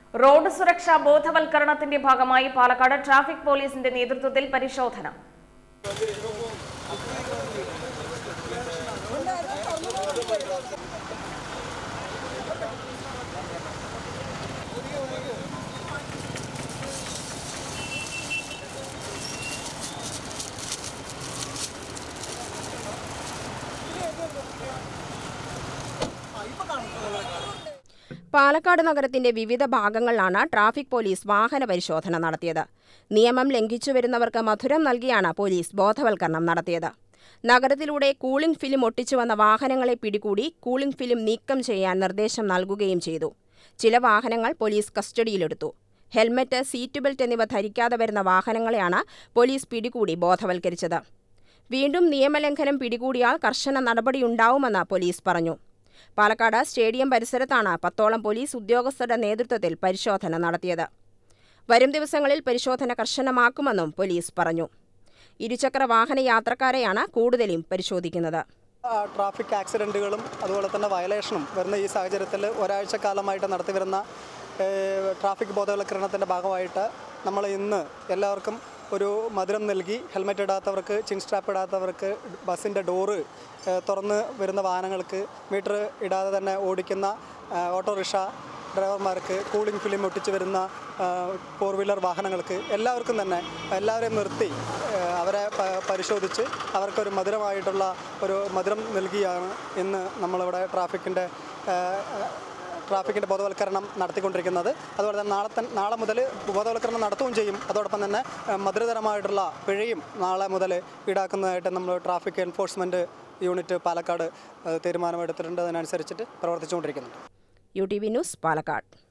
road സുരക്ഷാ ബോധവൽക്കരണത്തിന്റെ ഭാഗമായി Palakkad traffic പോലീസിന്റെ നേതൃത്വത്തിൽ പരിശോധന പാലക്കാട് നഗരത്തിന്റെ വിവിധ ഭാഗങ്ങളിലാണ് ട്രാഫിക് പോലീസ് വാഹന പരിശോധന നടത്തിയത് നിയമം ലംഘിച്ചു വരുന്നവർക്ക് മധുരം നൽകിയാണ് പോലീസ് ബോധവൽക്കരണം നടത്തിയത് നഗരത്തിലൂടെ കൂളിംഗ് ഫിലിം ഒട്ടിച്ചുവന്ന വാഹനങ്ങളെ പിടികൂടി കൂളിംഗ് ഫിലിം നീക്കം ചെയ്യാൻ നിർദ്ദേശം നൽകുകയും ചെയ്തു ചില വാഹനങ്ങൾ പോലീസ് കസ്റ്റഡിയിലെടുത്തു ഹെൽമറ്റ് സീറ്റ് ബെൽറ്റ് എന്നിവ ധരിക്കാതെ വരുന്ന വാഹനങ്ങളെയാണ് പോലീസ് പിടികൂടി ബോധവൽക്കരിച്ചത് വീണ്ടും നിയമലംഘനം പിടികൂടിയാൽ കർശന നടപടിയുണ്ടാവുമെന്ന് പോലീസ് പറഞ്ഞു പാലക്കാട് സ്റ്റേഡിയം പരിസരത്താണ് പത്തോളം പോലീസ് ഉദ്യോഗസ്ഥരുടെ നേതൃത്വത്തിൽ പരിശോധന നടത്തിയത് വരും ദിവസങ്ങളിൽ പരിശോധന കർശനമാക്കുമെന്നും പോലീസ് പറഞ്ഞു ഇരുചക്ര വാഹന യാത്രക്കാരെയാണ് കൂടുതലും പരിശോധിക്കുന്നത് ആ, ട്രാഫിക് ആക്സിഡൻറ്റുകളും അതുപോലെ തന്നെ വയലേഷനും വരുന്ന ഈ സാഹചര്യത്തിൽ ഒരാഴ്ച കാലമായിട്ട് നടത്തിവരുന്ന ഏഹ്, ട്രാഫിക് ബോധവൽക്കരണത്തിൻ്റെ ഭാഗമായിട്ട് നമ്മൾ ഇന്ന് എല്ലാവർക്കും ഒരു മധുരം നൽകി ഹെൽമെറ്റ് ഇടാത്തവർക്ക് ചിൻ സ്ട്രാപ്പ് ഇടാത്തവർക്ക് ബസ്സിൻ്റെ ഡോറ് ഏഹ്, തുറന്ന് വരുന്ന വാഹനങ്ങൾക്ക് മീറ്റർ ഇടാതെ തന്നെ ഓടിക്കുന്ന ആ, ഓട്ടോറിക്ഷ ഡ്രൈവർമാർക്ക് കൂളിംഗ് ഫിലിം ഒട്ടിച്ച് വരുന്ന ഫോർ വീലർ വാഹനങ്ങൾക്ക് എല്ലാവർക്കും തന്നെ എല്ലാവരെയും നിർത്തി ആ, അവരെ പ- പരിശോധിച്ച് അവർക്കൊരു മധുരമായിട്ടുള്ള ഒരു മധുരം നൽകിയാണ് ഇന്ന് നമ്മളിവിടെ ട്രാഫിക്കിൻ്റെ ട്രാഫിക്കിൻ്റെ ബോധവൽക്കരണം നടത്തിക്കൊണ്ടിരിക്കുന്നത് അതുപോലെ തന്നെ നാളെ തന്നെ നാളെ മുതൽ ബോധവൽക്കരണം നടത്തുകയും ചെയ്യും അതോടൊപ്പം തന്നെ ആ, മധുരതരമായിട്ടുള്ള പിഴയും നാളെ മുതൽ ഈടാക്കുന്നതായിട്ട് നമ്മൾ ട്രാഫിക് എൻഫോഴ്സ്മെൻറ്റ് യൂണിറ്റ് പാലക്കാട് ആ, തീരുമാനമെടുത്തിട്ടുണ്ട് അതിനനുസരിച്ചിട്ട് പ്രവർത്തിച്ചുകൊണ്ടിരിക്കുന്നുണ്ട് U T V news Palakkad